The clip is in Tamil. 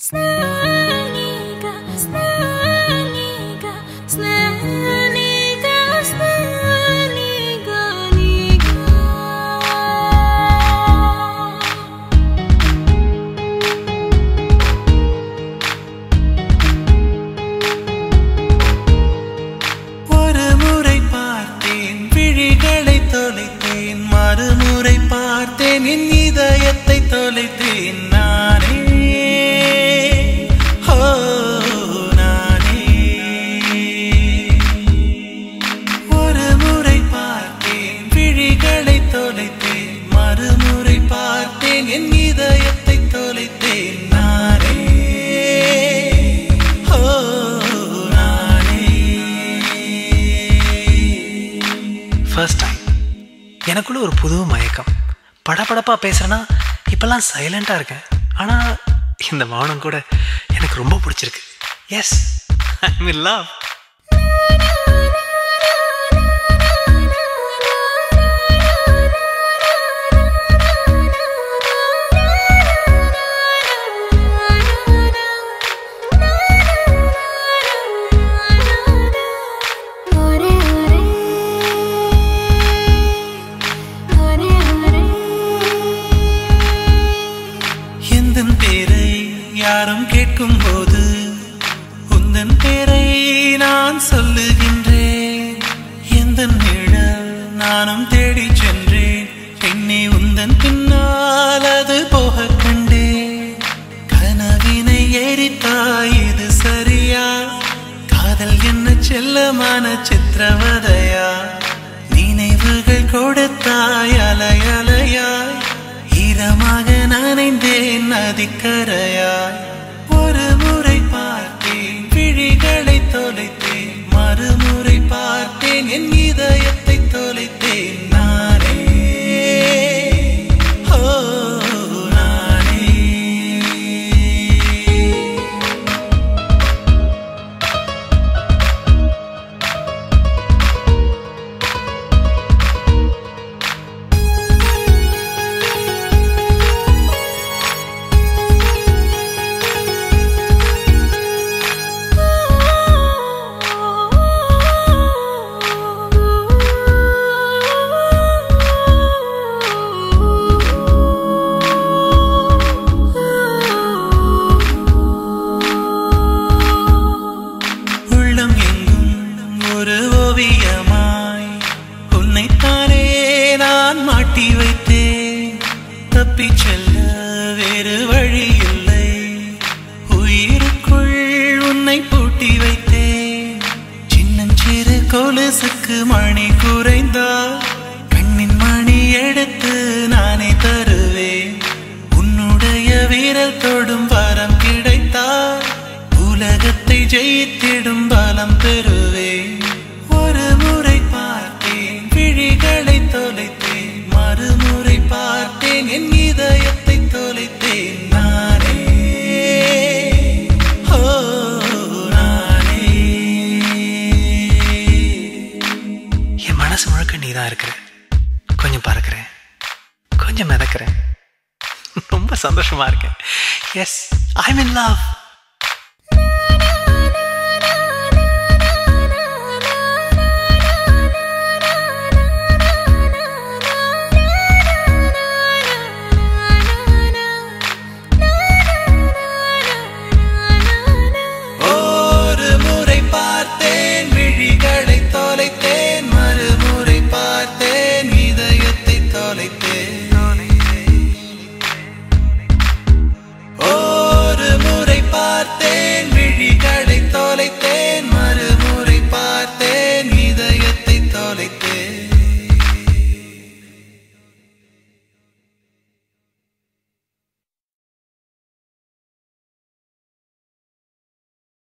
Snäliga, snäliga, snäliga, snäliga liga. ஒரு முறை பார்த்தேன் விழிகளை தொலைத்தேன் மறுமுறை பார்த்தேன் என் இதயத்தை தொலைத்தேன் நானே ஓ நானே ஒரு முறை பார்த்தேன் விழிகளை தொலைத்தேன் மறுமுறை பார்த்தேன் என் இதயத்தை தொலைத்தேன் நானே ஓ நானே ஃபர்ஸ்ட் டைம் எனக்குள்ள ஒரு புது மயக்கம் படபடப்பா பேசுறேன்னா இப்பெல்லாம் சைலண்டா இருக்கேன் ஆனா இந்த மௌனம் கூட எனக்கு ரொம்ப பிடிச்சிருக்கு எஸ் ஐ மீன் லவ் ஒரே ஒரே ஒரே ஒரே எந்த பேரை யாரும் கேட்கும் போது உந்தன் பேரை நான் சொல்லுகின்றேன் எந்த நிழல் நானும் தேடி சென்றேன் பெண்ணே உந்தன் பின்னால் அது போக கண்டேன் கனவினை எரித்தாய் இது சரியா காதல் என்ன செல்லமான சித்திரவதையா நினைவுகள் கொடுத்தாய் அலையலையாய் ஈரமாக நனைந்தேன் நதிக்கரையாய் ஒரு முறை பார்த்தேன் விழிகளை தொலைத்தேன் மறுமுறை பார்த்தேன் என் இதயத்தை தொலைத்தேன் நானே ஓ நானே உள்ளம் எங்கும் ஒரு ஓவியமாய் உன்னைத்தானே நான் மாட்டி வைத்தேன் தப்பிச் செல்ல வேறு வழி இல்லை உயிருக்குள் உன்னை பூட்டி வைத்தேன் சின்னஞ்சிறு கொலுசுக்கு மணி குறைந்தால் கண்ணின் மணி எடுத்து நானே தருவேன் உன்னுடைய வீரல் தொடும் வரம் கிடைத்தால் உலகத்தை ஜெயித்திடும் பலம் பெறுவேன் ஒரு முறை பார்த்தேன் விழிகளை தொலைத்தேன் மறுமுறை பார்த்தேன் என் இதயத்தை தொலைத்தேன் நானே ஓ நானே என் மனசு முழுக்க நீ தான் இருக்கிற கொஞ்சம் பறக்கிறேன் கொஞ்சம் மிதக்கிறேன் ரொம்ப சந்தோஷமா இருக்கேன் எஸ் ஐ மீன் லவ்